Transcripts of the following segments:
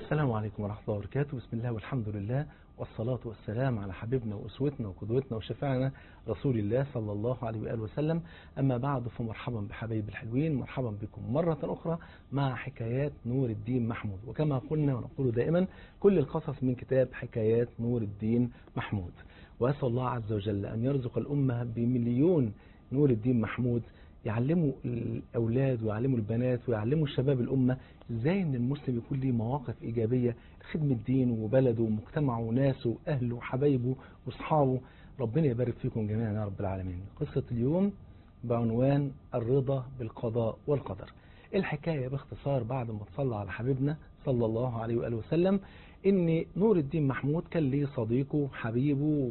السلام عليكم ورحمة الله وبركاته بسم الله والحمد لله والصلاة والسلام على حبيبنا وأسوتنا وقدوتنا وشفاعنا رسول الله صلى الله عليه وآله وسلم أما بعد فمرحبا بحبايب الحلوين مرحبا بكم مرة أخرى مع حكايات نور الدين محمود وكما قلنا ونقول دائما كل القصص من كتاب حكايات نور الدين محمود وأسأل الله عز وجل أن يرزق الأمة بمليون نور الدين محمود يعلموا الأولاد ويعلموا البنات ويعلموا الشباب الأمة إزاي أن المسلم يكون له مواقف إيجابية لخدمة دينه وبلده ومجتمعه وناسه وأهله وحبايبه وأصحابه ربنا يبارك فيكم جميعا يا رب العالمين قصة اليوم بعنوان الرضا بالقضاء والقدر الحكاية باختصار بعد ما تصلى على حبيبنا صلى الله عليه وآله وسلم ان نور الدين محمود كان ليه صديقه حبيبه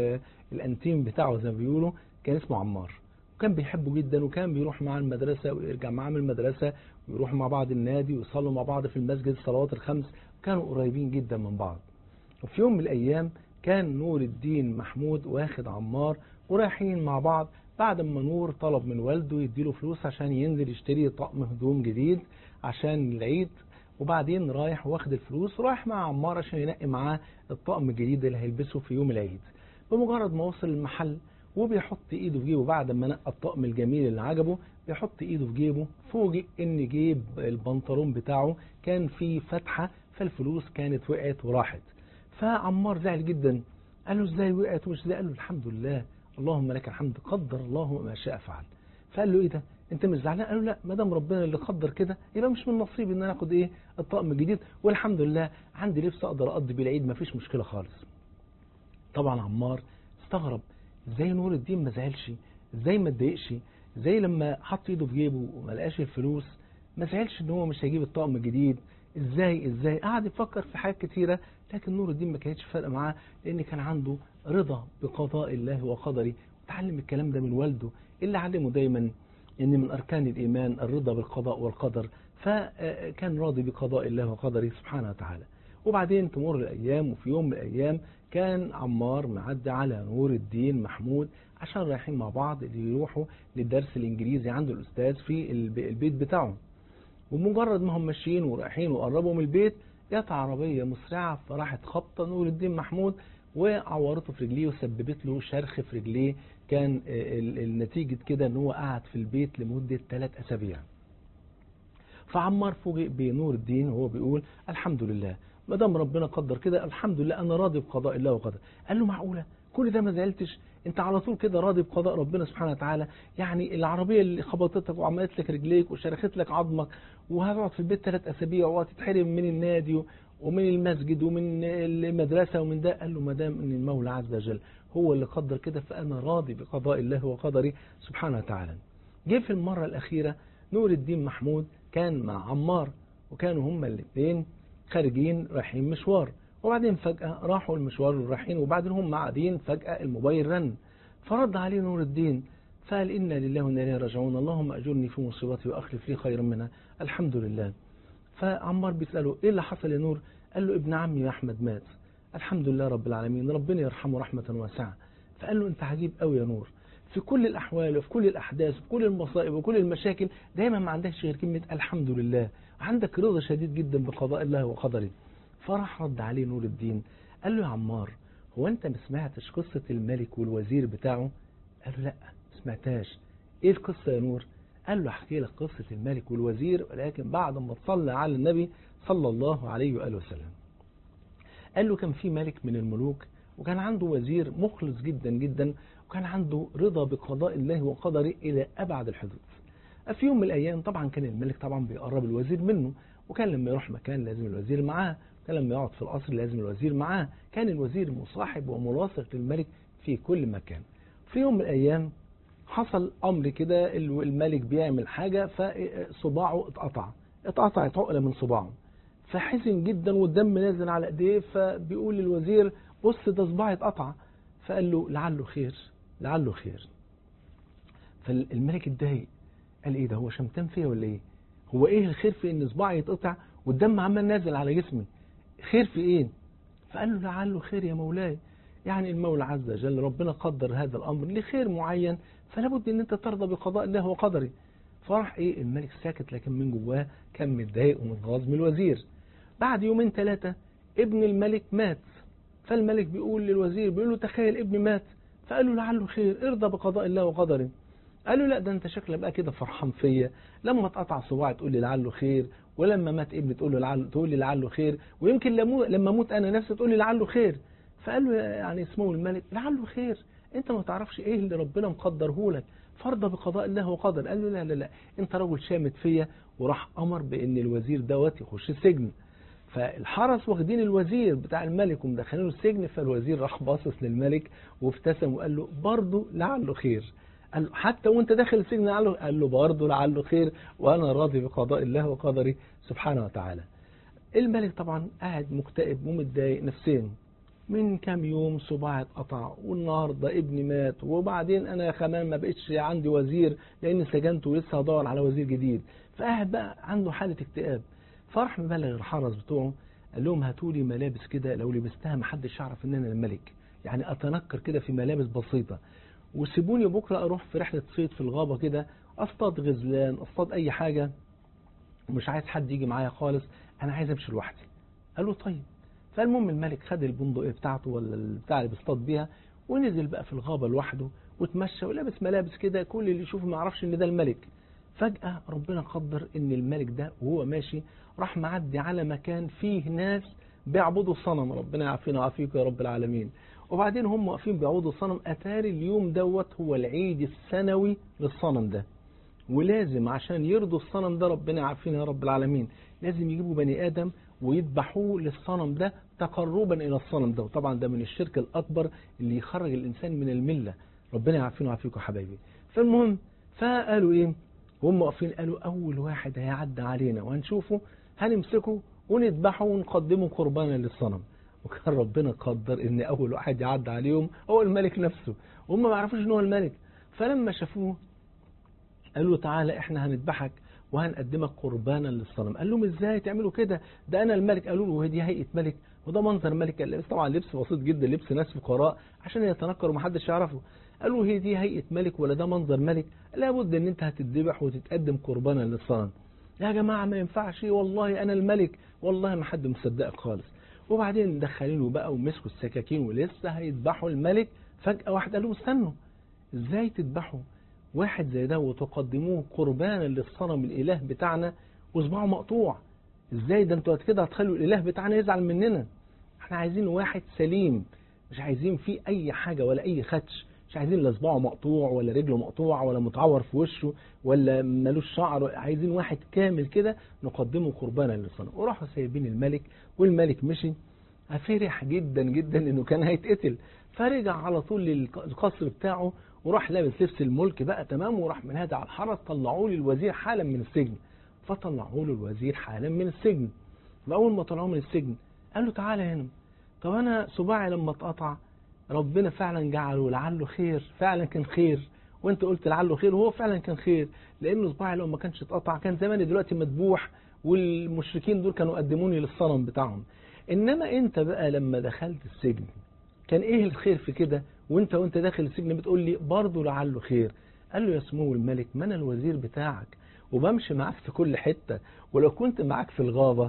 والانتيم بتاعه زي ما بيقولوا كان اسمه عمار وكان بيحبه جدا وكان بيروح معاه المدرسة ويرجع معاه من المدرسة ويروحوا مع بعض النادي ويصلوا مع بعض في المسجد الصلوات الخمس كانوا قريبين جدا من بعض وفي يوم من الأيام كان نور الدين محمود واخد عمار ورايحين مع بعض بعد ما نور طلب من والده يديله فلوس عشان ينزل يشتري طقم هدوم جديد عشان العيد وبعدين رايح واخد الفلوس رايح مع عمار عشان ينقي معاه الطقم الجديد اللي هيلبسه في يوم العيد بمجرد ما وصل المحل وبيحط ايده في جيبه بعد ما نقى الطقم الجميل اللي عجبه بيحط ايده في جيبه فوجئ ان جيب البنطلون بتاعه كان فيه فتحة فالفلوس كانت وقعت وراحت فعمار زعل جدا قال له ازاي وقعت ومش ازاي قال له الحمد لله اللهم لك الحمد قدر الله ما شاء فعل فقال له ايه ده انت مش زعلان قال له لا ما دام ربنا اللي قدر كده يبقى مش من نصيبي ان انا اخد ايه الطقم الجديد والحمد لله عندي لبس اقدر اقضي بيه العيد مفيش مشكله خالص طبعا عمار استغرب ازاي نور الدين ما زعلش ازاي ما اتضايقش ازاي لما حط ايده في جيبه وما لقاش الفلوس ما زعلش ان هو مش هيجيب الطقم الجديد ازاي ازاي قعد يفكر في حاجات كتيره لكن نور الدين ما كانتش فارقه معاه لان كان عنده رضا بقضاء الله وقدره وتعلم الكلام ده من والده اللي علمه دايما ان من اركان الايمان الرضا بالقضاء والقدر فكان راضي بقضاء الله وقدره سبحانه وتعالى وبعدين تمر الايام وفي يوم من الايام كان عمار معدي على نور الدين محمود عشان رايحين مع بعض اللي يروحوا للدرس الانجليزي عند الاستاذ في البيت بتاعهم ومجرد ما هم ماشيين ورايحين وقربوا من البيت جت عربية مسرعة فراحت خبطة نور الدين محمود وعورته في رجليه وسببت له شرخ في رجليه كان النتيجة كده ان هو قعد في البيت لمدة ثلاث اسابيع فعمار فوجئ بنور الدين وهو بيقول الحمد لله ما دام ربنا قدر كده الحمد لله انا راضي بقضاء الله وقدره قال له معقوله كل ده ما زعلتش انت على طول كده راضي بقضاء ربنا سبحانه وتعالى يعني العربيه اللي خبطتك وعملت لك رجليك وشرخت لك عظمك وهتقعد في البيت ثلاث اسابيع وهتتحرم من النادي ومن المسجد ومن المدرسه ومن ده قال له ما دام ان المولى عز وجل هو اللي قدر كده فانا راضي بقضاء الله وقدره سبحانه وتعالى جه في المره الاخيره نور الدين محمود كان مع عمار وكانوا هما الاثنين خارجين رايحين مشوار وبعدين فجأة راحوا المشوار رايحين وبعدين هم قاعدين فجأة الموبايل رن فرد عليه نور الدين فقال إنا لله وإنا إليه راجعون اللهم أجرني في مصيبتي وأخلف لي خيرا منها الحمد لله فعمار بيسأله إيه اللي حصل يا نور قال له ابن عمي أحمد مات الحمد لله رب العالمين ربنا يرحمه رحمة واسعة فقال له أنت عجيب قوي يا نور في كل الأحوال وفي كل الأحداث وفي كل المصائب وكل المشاكل دايما ما عندكش غير كلمة الحمد لله عندك رضا شديد جدا بقضاء الله وقدره فراح رد عليه نور الدين قال له يا عمار هو انت ما سمعتش قصة الملك والوزير بتاعه قال له لا ما سمعتهاش ايه القصة يا نور قال له احكي لك قصة الملك والوزير ولكن بعد ما تصلى على النبي صلى الله عليه وآله وسلم قال له كان في ملك من الملوك وكان عنده وزير مخلص جدا جدا وكان عنده رضا بقضاء الله وقدره إلى أبعد الحدود في يوم من الأيام طبعا كان الملك طبعا بيقرب الوزير منه وكان لما يروح مكان لازم الوزير معاه كان لما يقعد في القصر لازم الوزير معاه كان الوزير مصاحب وملاصق للملك في كل مكان في يوم من الأيام حصل أمر كده الملك بيعمل حاجة فصباعه اتقطع اتقطعت عقلة من صباعه فحزن جدا والدم نازل على ايديه فبيقول للوزير بص ده صباعي اتقطع فقال له لعله خير لعله خير فالملك اتضايق قال ايه ده هو شمتان فيا ولا ايه هو ايه الخير في ان صباعي يتقطع والدم عمال نازل على جسمي خير في ايه فقال له لعله خير يا مولاي يعني المولى عز وجل ربنا قدر هذا الامر لخير معين فلا بد ان انت ترضى بقضاء الله وقدره فراح ايه الملك ساكت لكن من جواه كان متضايق ومتغاظ من الوزير بعد يومين ثلاثة ابن الملك مات فالملك بيقول للوزير بيقول له تخيل ابني مات فقال له لعله خير ارضى بقضاء الله وقدره قال له لا ده انت شكلك بقى كده فرحان فيا لما اتقطع صباعي تقول لي لعله خير ولما مات ابني تقول له لعله تقول لي لعله خير ويمكن لما اموت انا نفسي تقول لي لعله خير فقال له يعني اسمه الملك لعله خير انت ما تعرفش ايه اللي ربنا مقدره لك فرضى بقضاء الله وقدر قال له لا لا لا انت راجل شامت فيا وراح امر بان الوزير دوت يخش السجن فالحرس واخدين الوزير بتاع الملك ومدخلينه السجن فالوزير راح باصص للملك وابتسم وقال له برضه لعله خير قال له حتى وانت داخل السجن لعله قال له برضه لعله خير وانا راضي بقضاء الله وقدره سبحانه وتعالى الملك طبعا قاعد مكتئب ومتضايق نفسيا من كام يوم صباعي اتقطع والنهارده ابني مات وبعدين انا كمان ما بقتش عندي وزير لاني سجنت ولسه هدور على وزير جديد فقاعد بقى عنده حاله اكتئاب فرح مبلغ الحرس بتوعه قال لهم هاتوا لي ملابس كده لو لبستها ما حدش يعرف ان انا الملك يعني اتنكر كده في ملابس بسيطه وسيبوني بكره اروح في رحله صيد في الغابه كده اصطاد غزلان اصطاد اي حاجه ومش عايز حد يجي معايا خالص انا عايز امشي لوحدي قال له طيب فالمهم الملك خد البندقية بتاعته ولا البتاع اللي بيصطاد بيها ونزل بقى في الغابة لوحده وتمشى ولابس ملابس كده كل اللي يشوفه ما يعرفش ان ده الملك فجأة ربنا قدر ان الملك ده وهو ماشي راح معدي على مكان فيه ناس بيعبدوا الصنم ربنا يعافينا ويعافيكم يا رب العالمين وبعدين هم واقفين بيعبدوا الصنم اتاري اليوم دوت هو العيد السنوي للصنم ده ولازم عشان يرضوا الصنم ده ربنا يعافينا يا رب العالمين لازم يجيبوا بني ادم ويذبحوه للصنم ده تقربا الى الصنم ده وطبعا ده من الشرك الاكبر اللي يخرج الانسان من المله ربنا يعافينا ويعافيكم حبايبي فالمهم فقالوا ايه وهم واقفين قالوا اول واحد هيعدي علينا وهنشوفه هنمسكه ونذبحه ونقدمه قربانا للصنم وكان ربنا قدر ان اول واحد يعدي عليهم هو الملك نفسه وهم ما يعرفوش ان هو الملك فلما شافوه قالوا تعالى احنا هنذبحك وهنقدمك قربانا للصنم قال لهم ازاي تعملوا كده ده انا الملك قالوا له دي هيئه ملك وده منظر ملك لابس طبعا لبس بسيط جدا لبس ناس فقراء عشان يتنكر ومحدش يعرفه قالوا هي دي هيئه ملك ولا ده منظر ملك لابد ان انت هتذبح وتتقدم قربانا للصنم يا جماعه ما ينفعش والله انا الملك والله ما حد مصدقك خالص وبعدين دخلينه بقى ومسكوا السكاكين ولسه هيذبحوا الملك فجاه واحد قال له استنوا ازاي تذبحوا واحد زي ده وتقدموه قربانا للصنم الاله بتاعنا وصباعه مقطوع ازاي ده انتوا كده هتخلوا الاله بتاعنا يزعل مننا احنا عايزين واحد سليم مش عايزين فيه اي حاجه ولا اي خدش مش عايزين لا صباعه مقطوع ولا رجله مقطوع ولا متعور في وشه ولا ملوش شعر عايزين واحد كامل كده نقدمه قربانا للصنم وراحوا سايبين الملك والملك مشي فرح جدا جدا انه كان هيتقتل فرجع على طول للقصر بتاعه وراح لابس لبس الملك بقى تمام وراح منادى على الحرس طلعوا لي الوزير حالا من السجن فطلعوا له الوزير حالا من السجن فاول ما طلعوه من السجن قال له تعالى هنا طب انا صباعي لما اتقطع ربنا فعلا جعله لعله خير فعلا كان خير وانت قلت لعله خير وهو فعلا كان خير لانه صباعي لو ما كانش اتقطع كان زماني دلوقتي مذبوح والمشركين دول كانوا قدموني للصنم بتاعهم انما انت بقى لما دخلت السجن كان ايه الخير في كده وانت وانت داخل السجن بتقول لي برضه لعله خير قال له يا سمو الملك ما انا الوزير بتاعك وبمشي معاك في كل حتة ولو كنت معاك في الغابة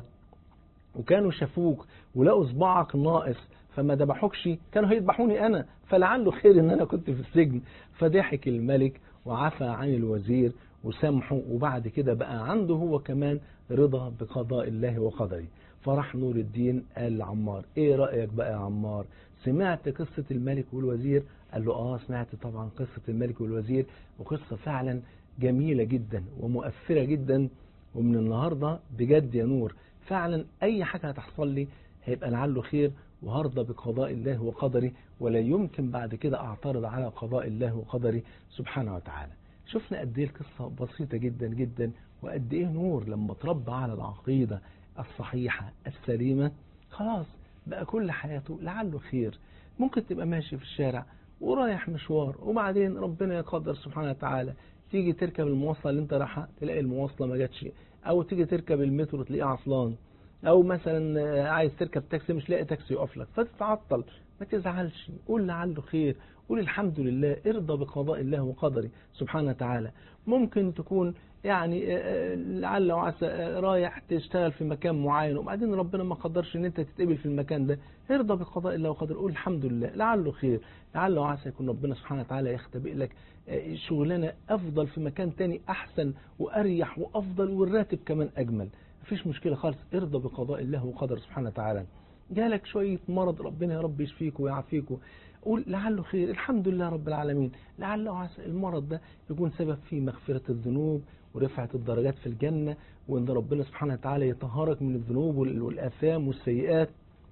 وكانوا شافوك ولقوا صباعك ناقص فما ذبحوكش كانوا هيذبحوني انا فلعله خير ان انا كنت في السجن فضحك الملك وعفى عن الوزير وسامحه وبعد كده بقى عنده هو كمان رضا بقضاء الله وقدره فراح نور الدين قال لعمار ايه رأيك بقى يا عمار سمعت قصة الملك والوزير قال له اه سمعت طبعا قصة الملك والوزير وقصة فعلا جميلة جدا ومؤثرة جدا ومن النهاردة بجد يا نور فعلا اي حاجة هتحصل لي هيبقى لعله خير وهرضى بقضاء الله وقدره ولا يمكن بعد كده اعترض على قضاء الله وقدره سبحانه وتعالى شفنا قد ايه القصة بسيطة جدا جدا وقد ايه نور لما تربى على العقيدة الصحيحة السليمة خلاص بقى كل حياته لعله خير ممكن تبقى ماشي في الشارع ورايح مشوار وبعدين ربنا يقدر سبحانه وتعالى تيجي تركب المواصلة اللي انت رايحها تلاقي المواصلة ما جاتش او تيجي تركب المترو تلاقيه عطلان او مثلا عايز تركب تاكسي مش لاقي تاكسي يقف لك فتتعطل ما تزعلش قول لعله خير قول الحمد لله ارضى بقضاء الله وقدره سبحانه وتعالى ممكن تكون يعني لعل وعسى رايح تشتغل في مكان معين وبعدين ربنا ما قدرش ان انت تتقبل في المكان ده ارضى بقضاء الله وقدر قول الحمد لله لعله خير لعل وعسى يكون ربنا سبحانه وتعالى يختبئ لك شغلانه افضل في مكان تاني احسن واريح وافضل والراتب كمان اجمل مفيش مشكله خالص ارضى بقضاء الله وقدر سبحانه وتعالى جالك شويه مرض ربنا يا رب يشفيك ويعافيك قول لعله خير الحمد لله رب العالمين لعل وعسى المرض ده يكون سبب في مغفرة الذنوب ورفعة الدرجات في الجنة وإن ربنا سبحانه وتعالى يطهرك من الذنوب والآثام والسيئات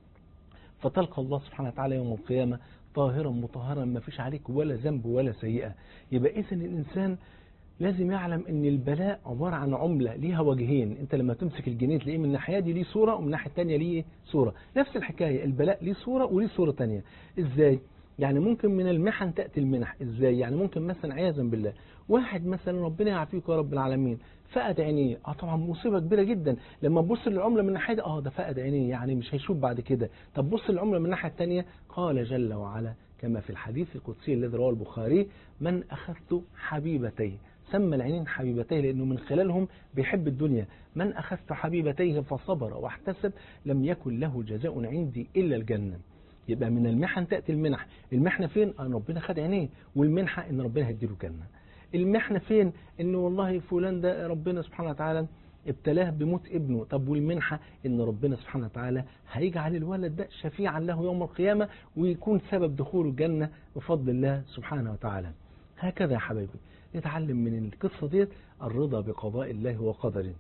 فتلقى الله سبحانه وتعالى يوم القيامة طاهرا مطهرا ما فيش عليك ولا ذنب ولا سيئة يبقى إذن الإنسان لازم يعلم ان البلاء عبارة عن عملة ليها وجهين انت لما تمسك الجنيه تلاقيه من الناحية دي ليه صورة ومن الناحية التانية ليه صورة نفس الحكاية البلاء ليه صورة وليه صورة تانية ازاي يعني ممكن من المحن تأتي المنح ازاي يعني ممكن مثلا عياذا بالله واحد مثلا ربنا يعافيك يا رب العالمين فقد عينيه اه طبعا مصيبه كبيره جدا لما تبص للعمله من الناحيه دي اه ده فقد عينيه يعني مش هيشوف بعد كده طب بص للعمله من الناحيه الثانيه قال جل وعلا كما في الحديث القدسي الذي رواه البخاري من اخذت حبيبتيه سمى العينين حبيبتيه لأنه من خلالهم بيحب الدنيا من أخذت حبيبتيه فصبر واحتسب لم يكن له جزاء عندي إلا الجنة يبقى من المحن تأتي المنح المحنة فين أن ربنا خد عينيه والمنحة إن ربنا هيديله جنة المحنة فين إن والله فلان ده ربنا سبحانه وتعالى ابتلاه بموت ابنه طب والمنحة ان ربنا سبحانه وتعالى هيجعل الولد ده شفيعا له يوم القيامة ويكون سبب دخول الجنة بفضل الله سبحانه وتعالى هكذا يا حبايبي نتعلم من القصة ديت الرضا بقضاء الله وقدره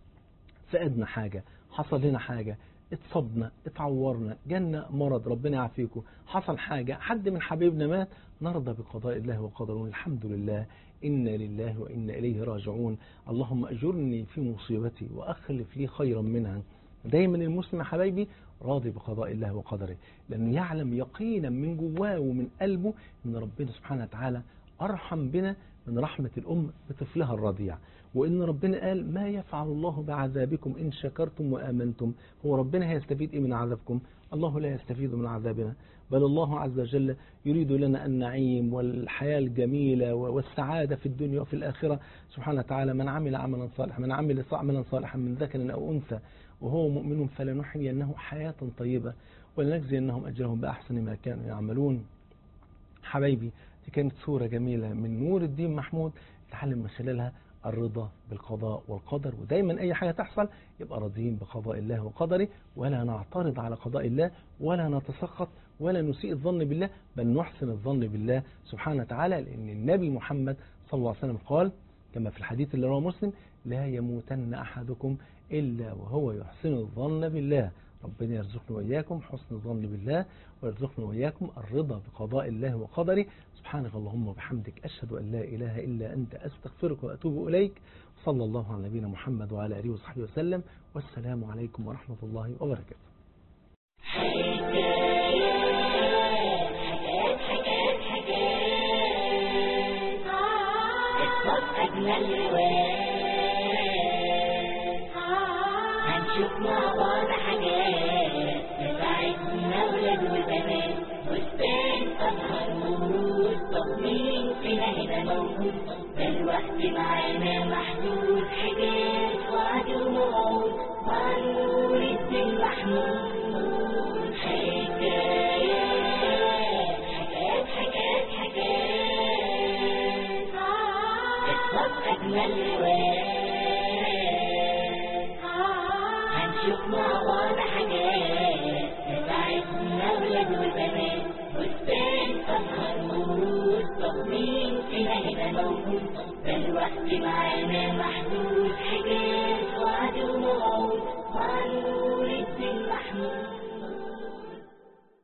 فقدنا حاجة حصل لنا حاجة اتصبنا اتعورنا جالنا مرض ربنا يعافيكم حصل حاجة حد من حبيبنا مات نرضى بقضاء الله وقدره الحمد لله إنا لله وإنا إليه راجعون اللهم أجرني في مصيبتي وأخلف لي خيرا منها دايما المسلم حبايبي راضي بقضاء الله وقدره لأنه يعلم يقينا من جواه ومن قلبه أن ربنا سبحانه وتعالى أرحم بنا من رحمة الأم بطفلها الرضيع وإن ربنا قال ما يفعل الله بعذابكم إن شكرتم وآمنتم هو ربنا هيستفيد إيه من عذابكم الله لا يستفيد من عذابنا بل الله عز وجل يريد لنا النعيم والحياة الجميلة والسعادة في الدنيا وفي الآخرة سبحانه وتعالى من عمل عملا صالحا من عمل عملا صالحا من ذكر أو أنثى وهو مؤمن فلنحيينه حياة طيبة ولنجزينهم أجرهم بأحسن ما كانوا يعملون حبايبي دي كانت صورة جميلة من نور الدين محمود نتعلم من خلالها الرضا بالقضاء والقدر ودايما أي حاجة تحصل يبقى راضيين بقضاء الله وقدره ولا نعترض على قضاء الله ولا نتسخط ولا نسيء الظن بالله بل نحسن الظن بالله سبحانه وتعالى لأن النبي محمد صلى الله عليه وسلم قال كما في الحديث اللي رواه مسلم لا يموتن أحدكم إلا وهو يحسن الظن بالله ربنا يرزقنا وإياكم حسن الظن بالله ويرزقنا وإياكم الرضا بقضاء الله وقدره سبحانك اللهم وبحمدك أشهد أن لا إله إلا أنت أستغفرك وأتوب إليك صلى الله على نبينا محمد وعلى آله وصحبه وسلم والسلام عليكم ورحمة الله وبركاته هنشوف مع بعض حاجات بتاعتنا ولاد وبنات بستان أزهر موجود طب مين فينا هنا موجود ده الوقت معانا محدود حاجات وعد وموعود مع نور الدين محمود حكايات حكايات حكايات حكايات قصص أجمل روايات هنشوف مع بعض حاجات بتاعتنا ولاد وبنات بستان أزهر موجود طب مين فينا هنا موجود ده الوقت معانا